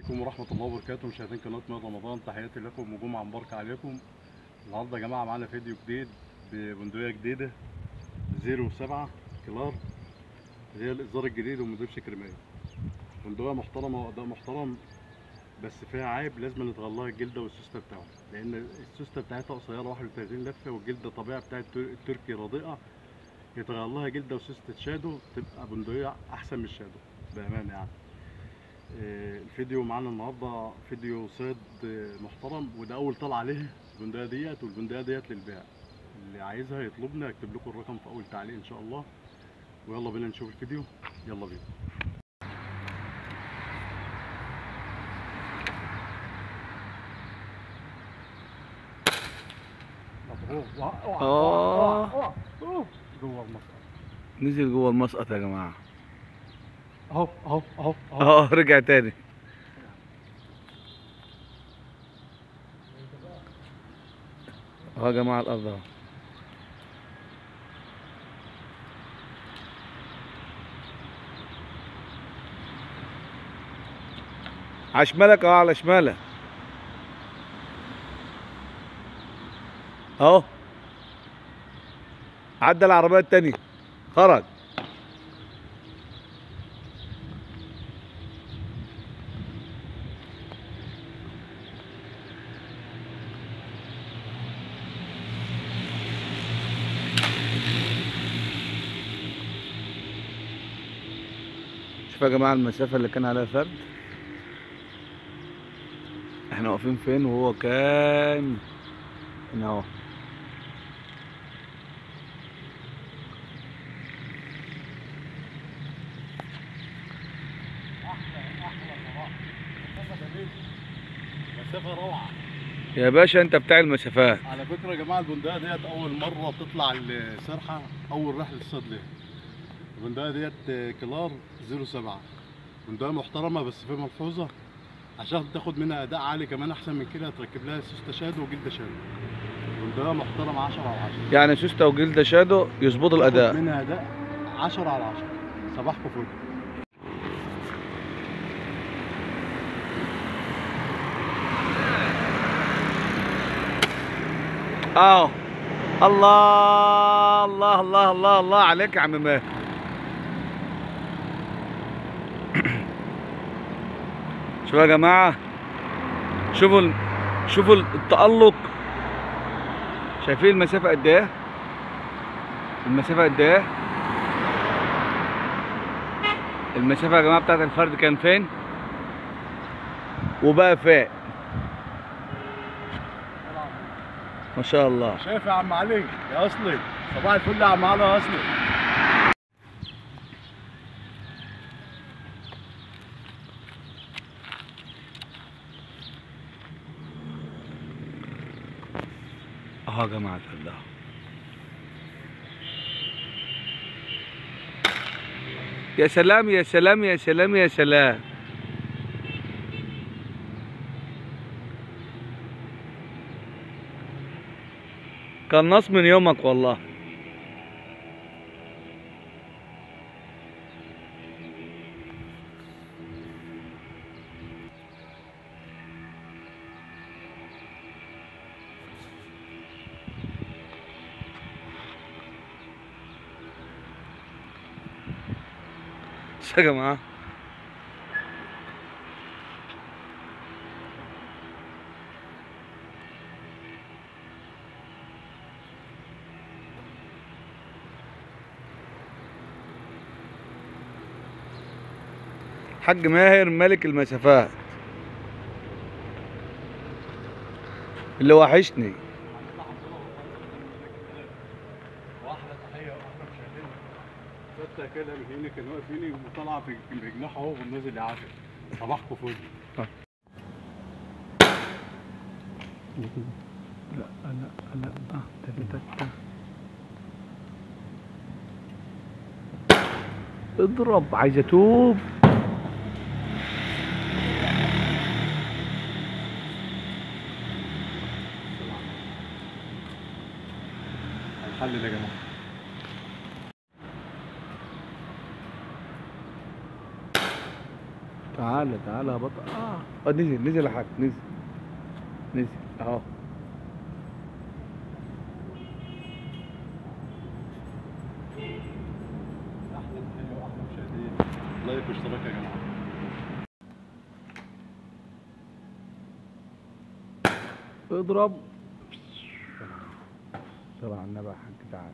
عليكم ورحمة الله وبركاته مشاهدين قناة ماء رمضان تحياتي لكم وجمعة مباركة عليكم النهاردة يا جماعة معانا فيديو جديد ببندقية جديدة 07 كلار اللي هي الإصدار الجديد ومدرسة كريمية بندقية محترمة وأداء محترم بس فيها عيب لازم نتغلها الجلدة والسوستة بتاعها لأن السوستة بتاعتها قصيرة 31 لفة والجلدة طبيعة بتاعت التركي رديئة يتغلها جلدة وسوستة شادو تبقى بندقية أحسن من الشادو بأمانة يعني آه، الفيديو معانا النهارده فيديو صيد آه، محترم وده اول طلع عليه البندقيه ديت والبندقيه ديت للبيع اللي عايزها يطلبنا اكتب لكم الرقم في اول تعليق ان شاء الله ويلا بينا نشوف الفيديو يلا بينا آه. جوه المسقط نزل جوه المسقط يا جماعه اهو اهو اهو اهو اه رجع تاني اهو يا جماعه الارض اهو على شمالك اه على شمالك اهو عدى العربيه التانية خرج شوف يا جماعة المسافة اللي كان عليها فرد احنا واقفين فين وهو كان هنا اهو مسافه روعه يا باشا انت بتاع المسافات على فكره يا جماعه البندقيه ديت اول مره تطلع السرحه اول رحله صيد ليها البندقيه ديت كلار 07 بندقيه محترمه بس في ملحوظه عشان تاخد منها اداء عالي كمان احسن من كده تركب لها سوسته شادو وجلده شادو بندقيه محترمه 10 على 10 يعني سوسته وجلده شادو يظبطوا الاداء تاخد منها اداء 10 على 10 صباحكم فل اهو الله الله الله الله الله عليك يا عم ماهر شوفوا يا جماعة شوفوا ال- شوفوا التألق شايفين المسافة قد ايه؟ المسافة قد ايه؟ المسافة يا جماعة بتاعت الفرد كان فين؟ وبقى فين؟ ما شاء الله شايف يا عم علي يا اصلي صباح الفل يا عم علي يا اصلي اهو يا جماعة الله يا سلام يا سلام يا سلام يا سلام كان نص من يومك والله بس يا جماعة حاج ماهر ملك المسافات اللي وحشني واحلى تحيه واحلى مشاهدين فتة كده من هنا كان واقف هنا وطلع في في الجناح اهو ونازل يعافر صباحكم فل لا لا لا اه تك اضرب عايز اتوب هنحلل يا جماعه تعالى تعالى يا بطل اه آه، نزل نزل يا حاج نزل نزل اهو احلى تحيه واحلى مشاهدين لايك واشتراك يا جماعه اضرب صلى على النبي يا حاج تعالى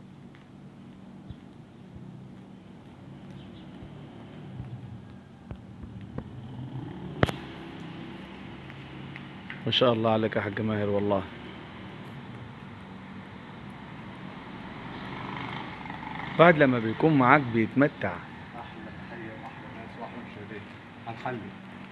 ما شاء الله عليك يا حاج ماهر والله بعد لما بيكون معاك بيتمتع احلى تحيه واحلى ناس واحلى مشاهدين هنحلي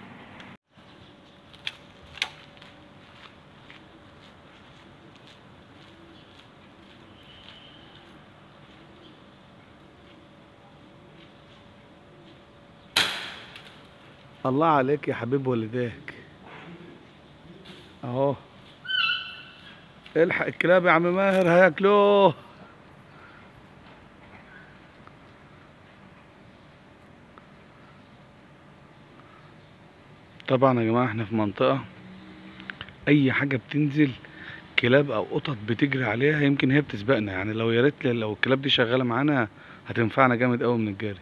الله عليك يا حبيب والديك اهو الحق الكلاب يا عم ماهر هياكلوه طبعا يا جماعه احنا في منطقه اي حاجه بتنزل كلاب او قطط بتجري عليها يمكن هي بتسبقنا يعني لو يا ريت لو الكلاب دي شغاله معانا هتنفعنا جامد قوي من الجري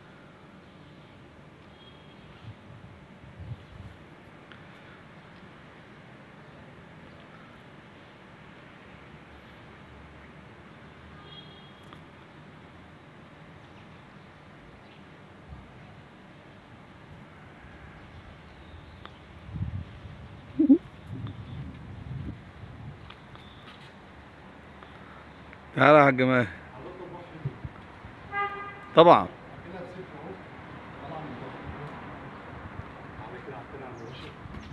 تعالى يا حاج ماهر طبعا كده بسيب اهو طلع من الضغط على كده حطينا على الوش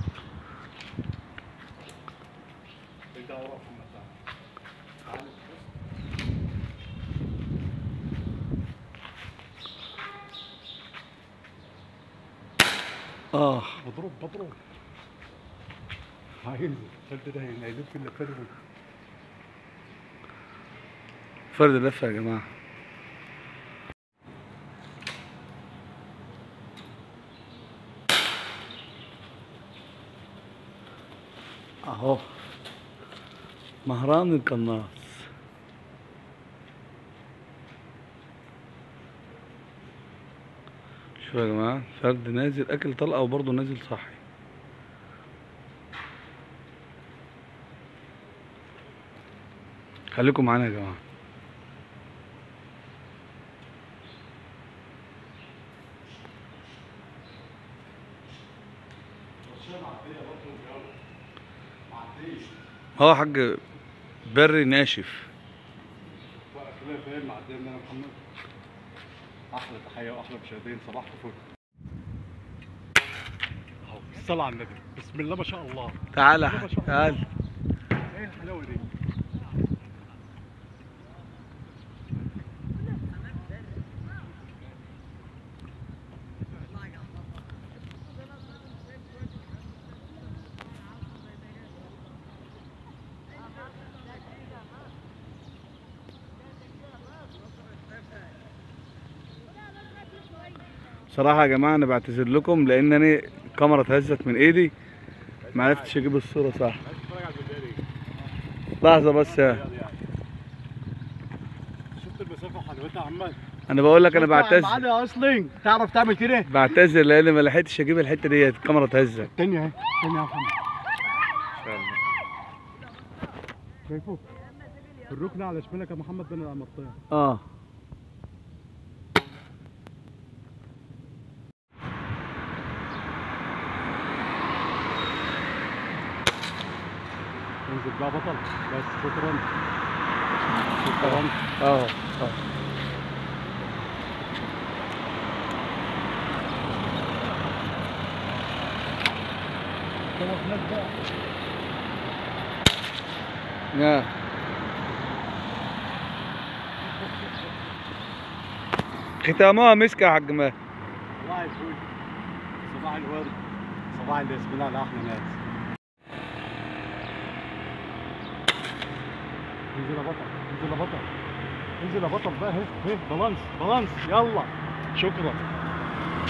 انت ورا يا محمد تعالى تعالى بص. اه بضرب بضرب هينزل الفرد ده هيلف اللي فرده فرد لفه يا جماعه اهو مهران القناص شوفوا يا جماعه فرد نازل اكل طلقه وبرضه نازل صحي خليكم معانا يا جماعه هو حاج بري ناشف خلينا فاهم معديه من انا محمد احلى تحيه واحلى مشاهدين صباح الفل اهو الصلاة على النبي بسم الله ما شاء الله تعالى يا ما حاج شاء الله. تعال ايه الحلاوه دي بصراحة يا جماعة أنا بعتذر لكم لأن أنا الكاميرا اتهزت من إيدي ما عرفتش أجيب الصورة صح لحظة بس يا شفت المسافه وحلاوتها يا عماد أنا بقول لك أنا بعتذر معانا اصلا تعرف تعمل كده بعتذر لأن ما لحقتش أجيب الحتة ديت الكاميرا اتهزت تاني اهي تاني يا محمد شايفه الركن على شمالك يا محمد بين القمطيه آه انزل بقى بطل بس شكرا شكرا آه آه طبعا هناك بقى يا ختامها مسك يا حاج ماهر صباح الفل صباح الورد صباح الياسمين على احلى ناس انزل يا بطل انزل يا بطل انزل يا بطل بقى اهي اهي بالانس بالانس يلا شكرا